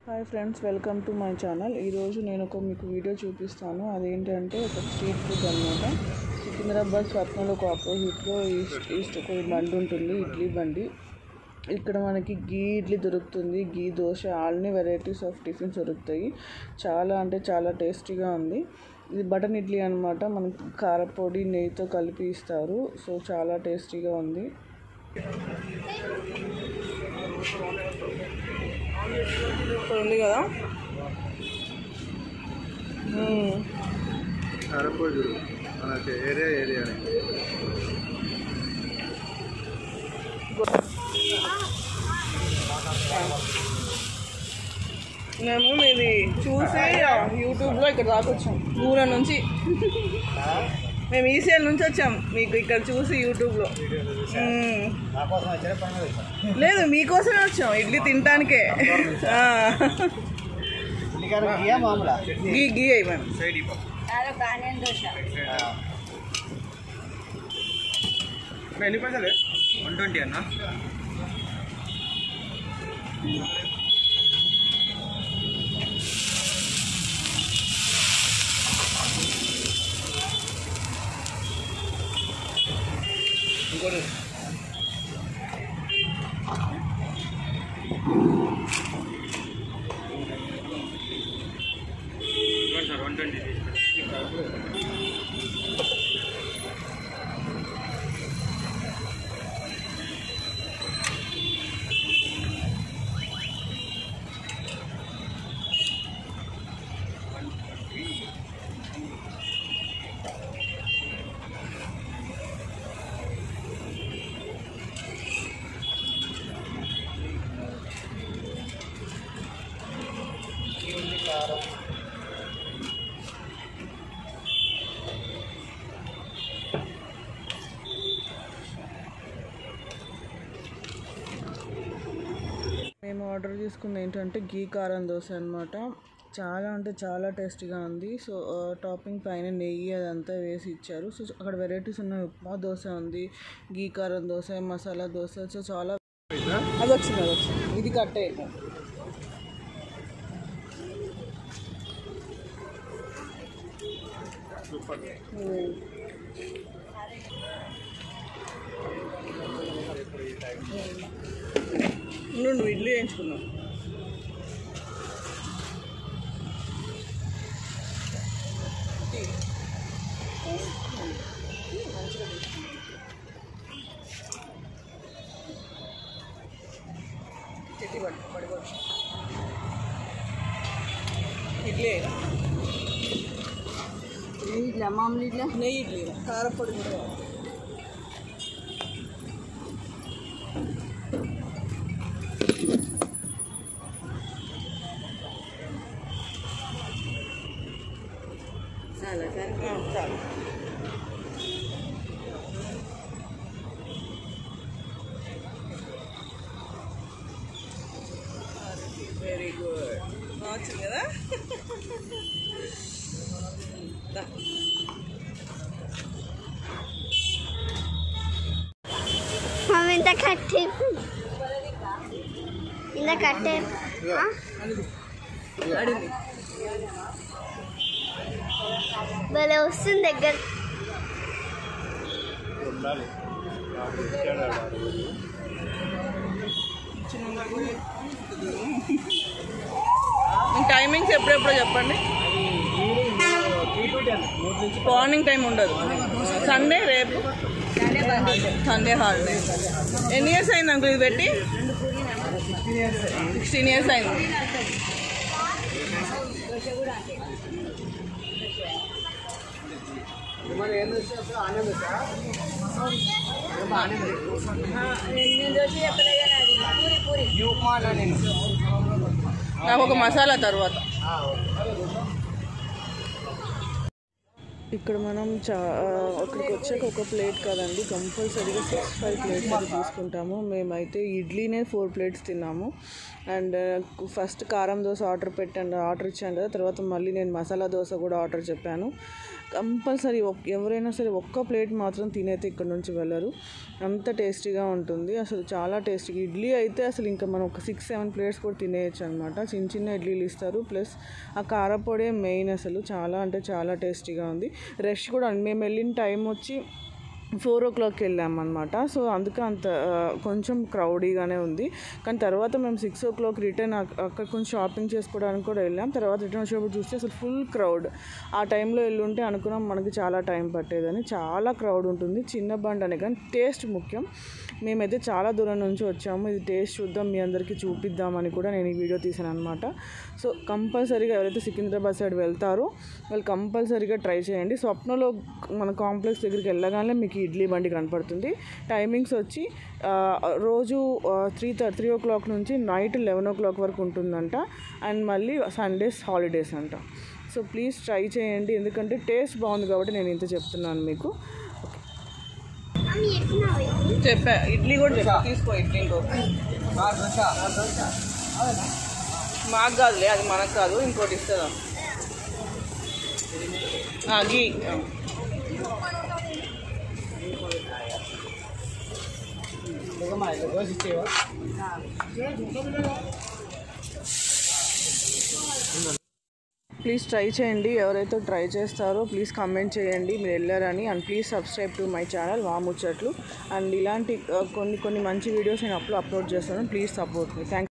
Hi friends welcome to my channel ఈరోజు నేను ఒక మీకు వీడియో చూపిస్తాను అదేంటంటే ఒక స్ట్రీట్ ఫుడ్ అనమాట సికింద్రాబాద్ స్వప్నలోకి ఆపోజిట్లో ఈస్ట్ ఈస్ట్ ఒక బండి ఉంటుంది ఇడ్లీ బండి ఇక్కడ మనకి గీ ఇడ్లీ దొరుకుతుంది గీ దోశ అన్ని వెరైటీస్ ఆఫ్ టిఫిన్స్ దొరుకుతాయి చాలా అంటే చాలా టేస్టీగా ఉంది ఇది బటన్ ఇడ్లీ అనమాట మనకి కారపొడి నెయ్యితో కలిపి ఇస్తారు సో చాలా టేస్టీగా ఉంది ఇక్కడ ఉంది కదా మ్మ్. అరపోజు మనకి ఏరియా ఏరియా మేము మీది చూసి యూట్యూబ్లో ఇక్కడ దాకా వచ్చాం దూరం నుంచి మేము ఈసీఎల్ నుంచి వచ్చాం మీకు ఇక్కడ చూసి యూట్యూబ్లో మ్మ్. నా కోసం వచ్చారా పని మీద వచ్చారా లేదు మీకోసమే వచ్చాం ఇడ్లీ తినటానికే ఆ. ఉల్లికారం గీయా మామూలా గీ గీ అయిపోయాం ఎన్ని పైసలు వన్ ట్వంటీ అన్న ఇంకోటి సార్ వన్ ట్వంటీ మేము ఆర్డర్ చేసుకుంది ఏంటంటే గీ కారం దోశ అనమాట చాలా అంటే చాలా టేస్టీగా ఉంది సో ఆ, టాపింగ్ పైన నెయ్యి అదంతా వేసి ఇచ్చారు సో అక్కడ వెరైటీస్ ఉన్నాయి ఉప్మా దోశ ఉంది గీ కారం దోశ మసాలా దోశ సో చాలా అది వచ్చింది అది వచ్చింది ఇది కట్టే ఉమ్. ఉండు, నువ్వు ఇడ్లీ వేయించుకున్నావు చెట్టి పట్టు పడిపోవచ్చు ఇడ్లీ వేయరా? ఇట్లా మామూలు ఇట్లా నెయ్యి ఇడ్లీ వేయరా? కారపొడి కూడా కావాలి. చాలా సరే ఆ, చాలు వెరీ గుడ్ బాగా వచ్చింది కదా దా. మమ్మీ ఇంత కట్టి ఇంత కట్టే ఆ? అడిగి అడిగి భలే వస్తుంది దగ్గర ఉండాలి నాకు ఇచ్చాడు ఆడ ఆ రోజు. టైమింగ్స్ ఎప్పుడెప్పుడో చెప్పండి మార్నింగ్ టైం ఉండదు సండే రేపు సండే హాలిడే ఎన్ని ఇయర్స్ అయింది అంకుల్ ఇది పెట్టి సిక్స్టీన్ ఇయర్స్ అయింది నాకు ఒక మసాలా తర్వాత ఇక్కడ మనం చా అక్కడికి వచ్చాక ఒక ప్లేట్ కదండి కంపల్సరీగా సిక్స్ ఫైవ్ ప్లేట్స్ అది తీసుకుంటాము మేమైతే ఇడ్లీనే ఫోర్ ప్లేట్స్ తిన్నాము అండ్ ఫస్ట్ కారం దోశ ఆర్డర్ పెట్టాను ఆర్డర్ ఇచ్చాను కదా తర్వాత మళ్ళీ నేను మసాలా దోశ కూడా ఆర్డర్ చెప్పాను కంపల్సరీ ఎవరైనా సరే ఒక్క ప్లేట్ మాత్రం తినైతే ఇక్కడ నుంచి వెళ్ళరు అంత టేస్టీగా ఉంటుంది అసలు చాలా టేస్టీగా ఇడ్లీ అయితే అసలు ఇంకా మనం ఒక సిక్స్ సెవెన్ ప్లేట్స్ కూడా తినేయచ్చు అనమాట చిన్న చిన్న ఇడ్లీలు ఇస్తారు ప్లస్ ఆ కారపొడే మెయిన్ అసలు చాలా అంటే చాలా టేస్టీగా ఉంది రష్ కూడా మేము వెళ్ళిన టైం వచ్చి ఫోర్ ఓ క్లాక్కి వెళ్ళామన్నమాట సో అందుకే అంత ఆ, కొంచెం క్రౌడీగానే ఉంది కానీ తర్వాత మేము సిక్స్ ఓ క్లాక్ రిటర్న్ అక్కడ కొంచెం షాపింగ్ చేసుకోవడానికి కూడా వెళ్ళాం తర్వాత రిటర్న్ వచ్చేటప్పుడు చూస్తే అసలు ఫుల్ క్రౌడ్ ఆ టైంలో వెళ్ళుంటే అనుకున్నాం మనకి చాలా టైం పట్టేదని చాలా క్రౌడ్ ఉంటుంది చిన్న బండి అనే కానీ టేస్ట్ ముఖ్యం మేమైతే చాలా దూరం నుంచి వచ్చాము ఇది టేస్ట్ చూద్దాం మీ అందరికీ చూపిద్దామని కూడా నేను ఈ వీడియో తీసాను అనమాట సో కంపల్సరీగా ఎవరైతే సికింద్రాబాద్ సైడ్ వెళ్తారో వాళ్ళు కంపల్సరీగా ట్రై చేయండి స్వప్నలో మన కాంప్లెక్స్ దగ్గరికి వెళ్ళగానే మీకు ఈ ఇడ్లీ బండి కనపడుతుంది టైమింగ్స్ వచ్చి ఆ, రోజు త్రీ త్రీ ఓ క్లాక్ నుంచి నైట్ లెవెన్ ఓ క్లాక్ వరకు ఉంటుందంట అండ్ మళ్ళీ సండేస్ హాలిడేస్ అంట సో ప్లీజ్ ట్రై చేయండి ఎందుకంటే టేస్ట్ బాగుంది కాబట్టి నేను ఇంత చెప్తున్నాను మీకు చెప్పా ఇడ్లీ కూడా చెప్పా తీసుకో ఇడ్లీ ఇంకో మాకు కాదులే అది మనకు కాదు ఇంకోటి ఇస్తుందా ఆ, గీ ప్లీజ్ ట్రై చేయండి ఎవరైతే ట్రై చేస్తారో ప్లీజ్ కమెంట్ చేయండి మీరు వెళ్ళారని and please subscribe to my channel Vamuchatlu and ఇలాంటి ఆ, కొన్ని కొన్ని మంచి వీడియోస్ నేను అప్లో అప్లోడ్ చేస్తాను ప్లీజ్ సపోర్ట్ మీ థ్యాంక్